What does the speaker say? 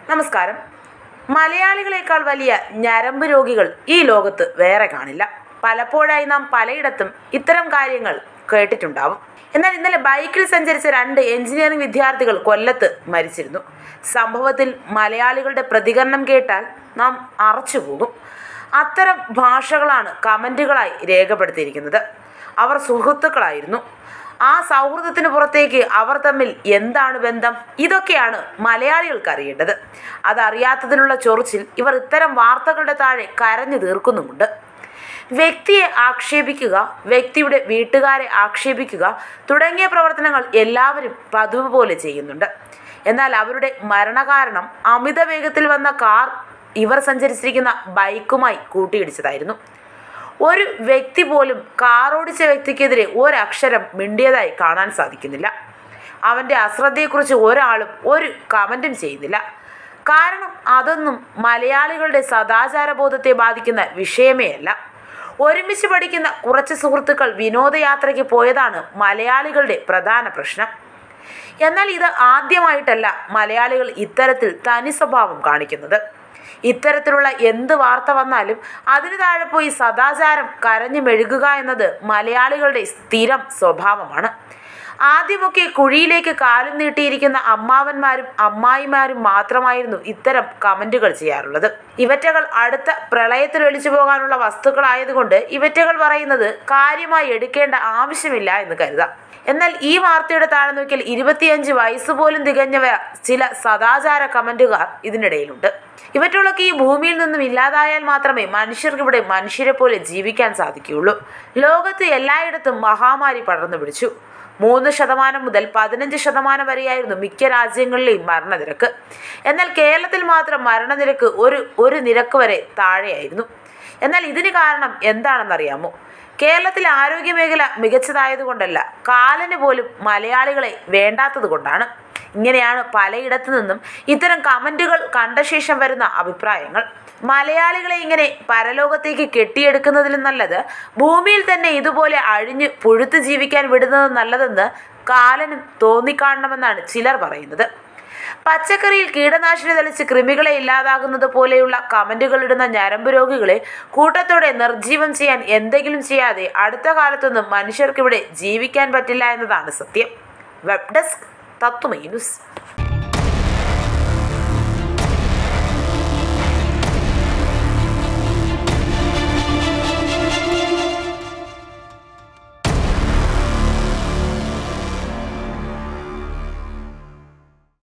നമസ്കാരം മലയാളികളെക്കാൾ വലിയ ഞരമ്പ് രോഗികൾ ഈ ലോകത്ത് വേറെ കാണില്ല പലപ്പോഴായി നാം പലയിടത്തും ഇത്തരം കാര്യങ്ങൾ കേട്ടിട്ടുണ്ടാവും എന്നാൽ ഇന്നലെ ബൈക്കിൽ സഞ്ചരിച്ച രണ്ട് എഞ്ചിനീയറിംഗ് വിദ്യാർത്ഥികൾ കൊല്ലത്ത് മരിച്ചിരുന്നു സംഭവത്തിൽ മലയാളികളുടെ പ്രതികരണം കേട്ടാൽ നാം അറച്ചുപോകും അത്തരം ഭാഷകളാണ് കമൻറ്റുകളായി രേഖപ്പെടുത്തിയിരിക്കുന്നത് അവർ സുഹൃത്തുക്കളായിരുന്നു ആ സൗഹൃദത്തിന് പുറത്തേക്ക് അവർ തമ്മിൽ എന്താണ് ബന്ധം ഇതൊക്കെയാണ് മലയാളികൾക്ക് അറിയേണ്ടത് അതറിയാത്തതിനുള്ള ചൊറിച്ചിൽ ഇവർ ഇത്തരം വാർത്തകളുടെ താഴെ കരഞ്ഞു തീർക്കുന്നുമുണ്ട് വ്യക്തിയെ ആക്ഷേപിക്കുക വ്യക്തിയുടെ വീട്ടുകാരെ ആക്ഷേപിക്കുക തുടങ്ങിയ പ്രവർത്തനങ്ങൾ എല്ലാവരും പതിവ് പോലെ ചെയ്യുന്നുണ്ട് എന്നാൽ അവരുടെ മരണകാരണം അമിത വേഗത്തിൽ വന്ന കാർ ഇവർ സഞ്ചരിച്ചിരിക്കുന്ന ബൈക്കുമായി കൂട്ടിയിടിച്ചതായിരുന്നു ഒരു വ്യക്തി പോലും കാറോടിച്ച വ്യക്തിക്കെതിരെ ഒരക്ഷരം മിണ്ടിയതായി കാണാൻ സാധിക്കുന്നില്ല അവൻ്റെ അശ്രദ്ധയെക്കുറിച്ച് ഒരാളും ഒരു കമൻറ്റും ചെയ്യുന്നില്ല കാരണം അതൊന്നും മലയാളികളുടെ സദാചാരബോധത്തെ ബാധിക്കുന്ന വിഷയമേ അല്ല ഒരുമിച്ച് പഠിക്കുന്ന കുറച്ച് സുഹൃത്തുക്കൾ വിനോദയാത്രയ്ക്ക് പോയതാണ് മലയാളികളുടെ പ്രധാന പ്രശ്നം എന്നാൽ ഇത് ആദ്യമായിട്ടല്ല മലയാളികൾ ഇത്തരത്തിൽ തനി സ്വഭാവം കാണിക്കുന്നത് ഇത്തരത്തിലുള്ള എന്ത് വാർത്ത വന്നാലും അതിന് താഴെ പോയി സദാചാരം കരഞ്ഞു മെഴുകുക എന്നത് മലയാളികളുടെ സ്ഥിരം സ്വഭാവമാണ് ആദ്യമൊക്കെ കുഴിയിലേക്ക് കാലും നീട്ടിയിരിക്കുന്ന അമ്മാവന്മാരും അമ്മായിമാരും മാത്രമായിരുന്നു ഇത്തരം കമൻറ്റുകൾ ചെയ്യാറുള്ളത് ഇവറ്റകൾ അടുത്ത പ്രളയത്തിൽ ഒലിച്ചു പോകാനുള്ള വസ്തുക്കളായതുകൊണ്ട് ഇവറ്റകൾ പറയുന്നത് കാര്യമായി എടുക്കേണ്ട ആവശ്യമില്ല എന്ന് കരുതാം എന്നാൽ ഈ വാർത്തയുടെ താഴെ നോക്കിയാൽ ഇരുപത്തിയഞ്ച് വയസ്സ് പോലും തികഞ്ഞവ ചില സദാചാര കമൻറ്റുകാർ ഇതിനിടയിലുണ്ട് ഇവറ്റുകളൊക്കെ ഈ ഭൂമിയിൽ നിന്നും ഇല്ലാതായാൽ മാത്രമേ മനുഷ്യർക്ക് ഇവിടെ മനുഷ്യരെ പോലെ ജീവിക്കാൻ സാധിക്കുകയുള്ളൂ ലോകത്ത് എല്ലായിടത്തും മഹാമാരി പടർന്നു പിടിച്ചു മൂന്ന് ശതമാനം മുതൽ പതിനഞ്ച് ശതമാനം വരെയായിരുന്നു മിക്ക രാജ്യങ്ങളിലെയും മരണനിരക്ക് എന്നാൽ കേരളത്തിൽ മാത്രം മരണനിരക്ക് ഒരു ഒരു നിരക്ക് വരെ താഴെയായിരുന്നു എന്നാൽ ഇതിന് കാരണം എന്താണെന്നറിയാമോ കേരളത്തിൽ ആരോഗ്യമേഖല മികച്ചതായതുകൊണ്ടല്ല കാലന് പോലും മലയാളികളെ വേണ്ടാത്തത് കൊണ്ടാണ് ഇങ്ങനെയാണ് പലയിടത്തു നിന്നും ഇത്തരം കമൻറ്റുകൾ കണ്ട ശേഷം വരുന്ന അഭിപ്രായങ്ങൾ മലയാളികളെ ഇങ്ങനെ പരലോകത്തേക്ക് കെട്ടിയെടുക്കുന്നതിലും നല്ലത് ഭൂമിയിൽ തന്നെ ഇതുപോലെ അഴിഞ്ഞ് പുഴുത്ത് ജീവിക്കാൻ വിടുന്നത് നല്ലതെന്ന് കാലനും തോന്നിക്കാണണമെന്നാണ് ചിലർ പറയുന്നത് പച്ചക്കറിയിൽ കീടനാശിനി തളിച്ച് കൃമികളെ ഇല്ലാതാകുന്നത് പോലെയുള്ള കമന്റുകൾ ഇടുന്ന ഞരമ്പ് രോഗികളെ കൂട്ടത്തോടെ നിർജീവം ചെയ്യാൻ എന്തെങ്കിലും ചെയ്യാതെ അടുത്ത കാലത്തൊന്നും മനുഷ്യർക്കിവിടെ ജീവിക്കാൻ പറ്റില്ല എന്നതാണ് സത്യം വെബ് ഡെസ്ക് തത്വമൈ ന്യൂസ്